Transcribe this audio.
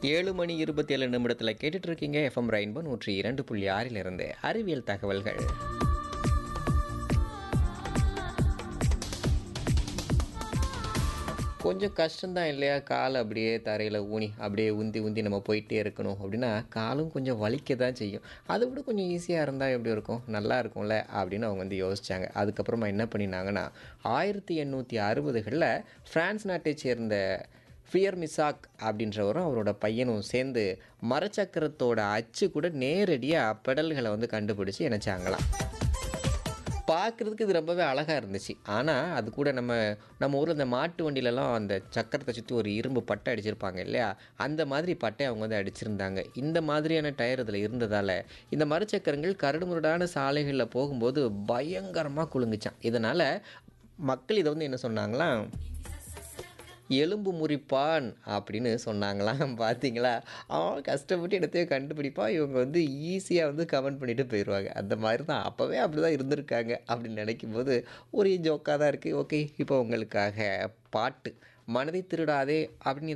ஏழு மணி இருபத்தி ஏழு நிமிடத்தில் கேட்டுட்டு இருக்கீங்க எஃப்எம் ரெயின்போ நூற்றி இரண்டு புள்ளி ஆறிலிருந்து அறிவியல் தகவல்கள் கொஞ்சம் கஷ்டம்தான் இல்லையா கால் அப்படியே தரையில் ஊனி அப்படியே உந்தி உந்தி நம்ம போயிட்டே இருக்கணும் அப்படின்னா காலும் கொஞ்சம் வலிக்க தான் செய்யும் அதை விட கொஞ்சம் ஈஸியாக இருந்தால் எப்படி இருக்கும் நல்லா இருக்கும்ல அப்படின்னு அவங்க வந்து யோசிச்சாங்க அதுக்கப்புறமா என்ன பண்ணினாங்கன்னா ஆயிரத்தி எண்ணூற்றி அறுபதுகளில் பிரான்ஸ் நாட்டை சேர்ந்த ஃபியர் மிசாக் அப்படின்றவரும் அவரோட பையனும் சேர்ந்து மரச்சக்கரத்தோட அச்சு கூட நேரடியாக பெடல்களை வந்து கண்டுபிடிச்சி இணைச்சாங்களாம் பார்க்குறதுக்கு இது ரொம்பவே அழகாக இருந்துச்சு ஆனால் அது கூட நம்ம நம்ம ஊரில் இந்த மாட்டு வண்டியிலலாம் அந்த சக்கரத்தை சுற்றி ஒரு இரும்பு பட்டை அடிச்சிருப்பாங்க இல்லையா அந்த மாதிரி பட்டை அவங்க வந்து அடிச்சிருந்தாங்க இந்த மாதிரியான டயர் இதில் இருந்ததால் இந்த மரச்சக்கரங்கள் கரடுமுரடான சாலைகளில் போகும்போது பயங்கரமாக குலுங்குச்சான் இதனால் மக்கள் இதை வந்து என்ன சொன்னாங்களாம் எலும்பு முறிப்பான் அப்படின்னு சொன்னாங்களாம் பார்த்தீங்களா அவன் கஷ்டப்பட்டு இடத்தையும் கண்டுபிடிப்பா இவங்க வந்து ஈஸியாக வந்து கமெண்ட் பண்ணிட்டு போயிடுவாங்க அந்த மாதிரி தான் அப்போவே அப்படி தான் இருந்திருக்காங்க அப்படின்னு நினைக்கும் போது ஒரே ஜோக்காக தான் இருக்குது ஓகே இப்போ உங்களுக்காக பாட்டு மனதை திருடாதே அப்படின்னு